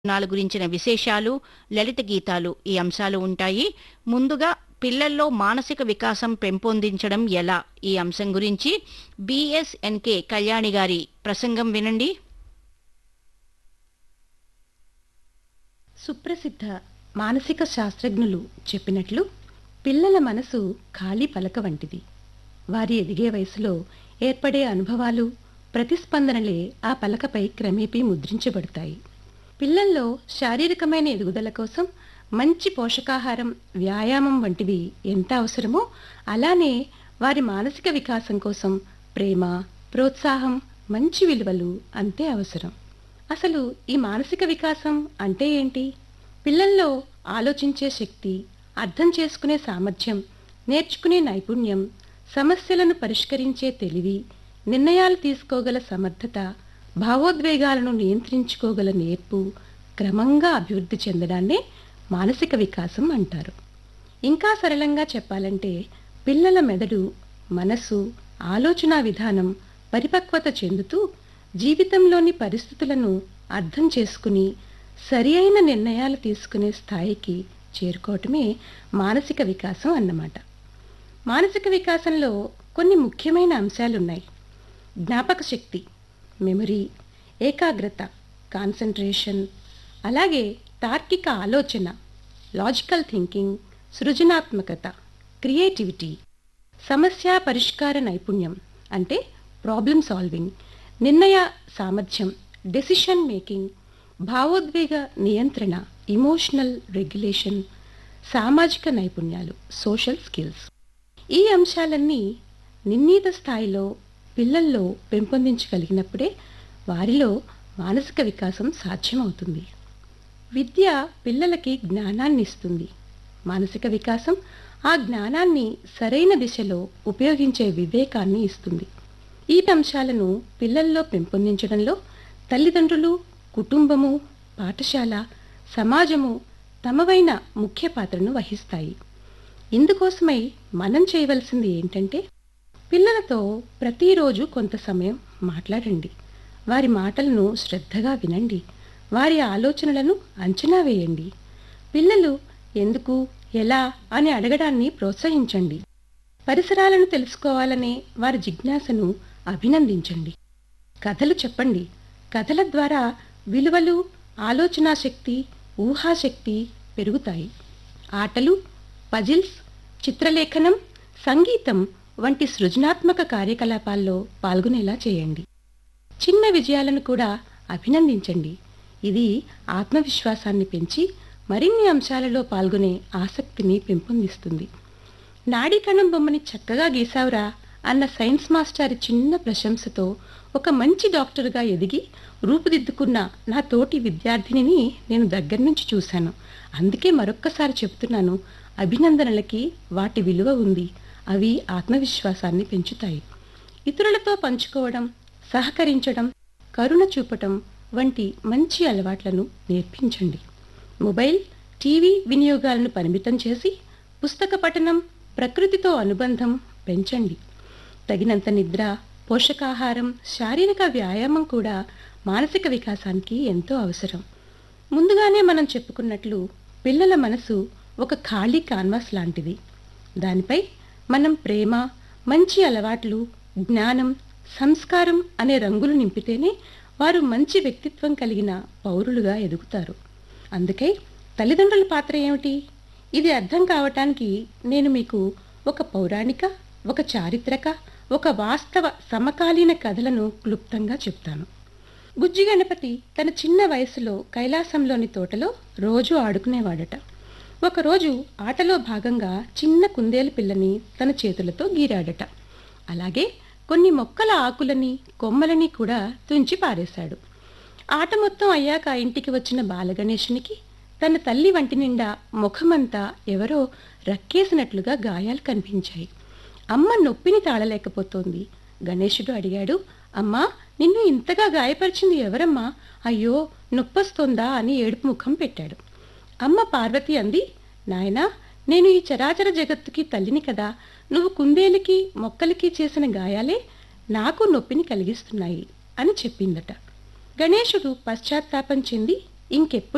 నాలు గురించిన విశేషాలు లలిత గీతాలు ఈ అంశాలు ఉంటాయి ముందుగా పిల్లల్లో మానసిక వికాసం పెంపొందించడం ఎలా ఈ అంశం గురించి బిఎస్ఎన్కే కళ్యాణి గారి ప్రసంగం వినండి సుప్రసిద్ధ మానసిక శాస్త్రజ్ఞులు చెప్పినట్లు పిల్లల మనసు ఖాళీ పలక వంటిది వారి ఎదిగే వయసులో ఏర్పడే అనుభవాలు ప్రతిస్పందనలే ఆ పలకపై క్రమేపీ ముద్రించబడతాయి పిల్లల్లో శారీరకమైన ఎదుగుదల కోసం మంచి పోషకాహారం వ్యాయామం వంటివి ఎంత అవసరమో అలానే వారి మానసిక వికాసం కోసం ప్రేమ ప్రోత్సాహం మంచి విలువలు అంతే అవసరం అసలు ఈ మానసిక వికాసం అంటే ఏంటి పిల్లల్లో ఆలోచించే శక్తి అర్థం చేసుకునే సామర్థ్యం నేర్చుకునే నైపుణ్యం సమస్యలను పరిష్కరించే తెలివి నిర్ణయాలు తీసుకోగల సమర్థత భావోద్వేగాలను నియంత్రించుకోగల నేర్పు క్రమంగా అభివృద్ధి చెందడాన్నే మానసిక వికాసం అంటారు ఇంకా సరళంగా చెప్పాలంటే పిల్లల మెదడు మనసు ఆలోచన విధానం పరిపక్వత చెందుతూ జీవితంలోని పరిస్థితులను అర్థం చేసుకుని సరి అయిన నిర్ణయాలు తీసుకునే స్థాయికి చేరుకోవటమే మానసిక వికాసం అన్నమాట మానసిక వికాసంలో కొన్ని ముఖ్యమైన అంశాలున్నాయి జ్ఞాపక శక్తి మెమరీ ఏకాగ్రత కాన్సన్ట్రేషన్ అలాగే తార్కిక ఆలోచన లాజికల్ థింకింగ్ సృజనాత్మకత క్రియేటివిటీ సమస్య పరిష్కార నైపుణ్యం అంటే ప్రాబ్లమ్ సాల్వింగ్ నిర్ణయ సామర్థ్యం డెసిషన్ మేకింగ్ భావోద్వేగ నియంత్రణ ఇమోషనల్ రెగ్యులేషన్ సామాజిక నైపుణ్యాలు సోషల్ స్కిల్స్ ఈ అంశాలన్నీ నిర్ణీత స్థాయిలో పిల్లల్లో పెంపొందించగలిగినప్పుడే వారిలో మానసిక వికాసం సాధ్యమవుతుంది విద్య పిల్లలకి జ్ఞానాన్ని ఇస్తుంది మానసిక వికాసం ఆ జ్ఞానాన్ని సరైన దిశలో ఉపయోగించే వివేకాన్ని ఇస్తుంది ఈ అంశాలను పిల్లల్లో పెంపొందించడంలో తల్లిదండ్రులు కుటుంబము పాఠశాల సమాజము తమవైన ముఖ్య పాత్రను వహిస్తాయి ఇందుకోసమై మనం చేయవలసింది ఏంటంటే పిల్లలతో ప్రతిరోజు కొంత సమయం మాట్లాడండి వారి మాటలను శ్రద్ధగా వినండి వారి ఆలోచనలను అంచనా వేయండి పిల్లలు ఎందుకు ఎలా అని అడగడాన్ని ప్రోత్సహించండి పరిసరాలను తెలుసుకోవాలనే వారి జిజ్ఞాసను అభినందించండి కథలు చెప్పండి కథల ద్వారా విలువలు ఆలోచనా శక్తి ఊహాశక్తి పెరుగుతాయి ఆటలు పజిల్స్ చిత్రలేఖనం సంగీతం వంటి సృజనాత్మక కార్యకలాపాల్లో పాల్గొనేలా చేయండి చిన్న విజయాలను కూడా అభినందించండి ఇది ఆత్మవిశ్వాసాన్ని పెంచి మరిన్ని అంశాలలో పాల్గొనే ఆసక్తిని పెంపొందిస్తుంది నాడీ కణం బొమ్మని చక్కగా గీసావురా అన్న సైన్స్ మాస్టారి చిన్న ప్రశంసతో ఒక మంచి డాక్టర్గా ఎదిగి రూపుదిద్దుకున్న నా తోటి విద్యార్థినిని నేను దగ్గర నుంచి చూశాను అందుకే మరొక్కసారి చెప్తున్నాను అభినందనలకి వాటి విలువ ఉంది అవి ఆత్మవిశ్వాసాన్ని పెంచుతాయి ఇతరులతో పంచుకోవడం సహకరించడం కరుణ చూపటం వంటి మంచి అలవాట్లను నేర్పించండి మొబైల్ టీవీ వినియోగాలను పరిమితం చేసి పుస్తక పఠనం ప్రకృతితో అనుబంధం పెంచండి తగినంత నిద్ర పోషకాహారం శారీరక వ్యాయామం కూడా మానసిక వికాసానికి ఎంతో అవసరం ముందుగానే మనం చెప్పుకున్నట్లు పిల్లల మనసు ఒక ఖాళీ కాన్వాస్ లాంటిది దానిపై మనం ప్రేమ మంచి అలవాట్లు జ్ఞానం సంస్కారం అనే రంగులు నింపితేనే వారు మంచి వ్యక్తిత్వం కలిగిన పౌరులుగా ఎదుగుతారు అందుకే తల్లిదండ్రుల పాత్ర ఏమిటి ఇది అర్థం కావటానికి నేను మీకు ఒక పౌరాణిక ఒక చారిత్రక ఒక వాస్తవ సమకాలీన కథలను క్లుప్తంగా చెప్తాను బుజ్జి గణపతి తన చిన్న వయసులో కైలాసంలోని తోటలో రోజూ ఆడుకునేవాడట ఒకరోజు ఆటలో భాగంగా చిన్న కుందేలు పిల్లని తన చేతులతో గీరాడట అలాగే కొన్ని మొక్కల ఆకులని కొమ్మలని కూడా తుంచి పారేశాడు ఆట మొత్తం అయ్యాక ఇంటికి వచ్చిన బాలగణేశునికి తన తల్లి వంటి నిండా ముఖమంతా ఎవరో రక్కేసినట్లుగా గాయాలు కనిపించాయి అమ్మ నొప్పిని తాళలేకపోతోంది గణేశుడు అడిగాడు అమ్మా నిన్ను ఇంతగా గాయపరిచింది ఎవరమ్మా అయ్యో నొప్పొస్తోందా అని ఏడుపు ముఖం పెట్టాడు అమ్మ పార్వతి అంది నాయనా నేను ఈ చరాచర జగత్తుకి తల్లిని కదా నువ్వు కుందేలుకి మొక్కలకి చేసిన గాయాలే నాకు నొప్పిని కలిగిస్తున్నాయి అని చెప్పిందట గణేశుడు పశ్చాత్తాపం చెంది ఇంకెప్పుడు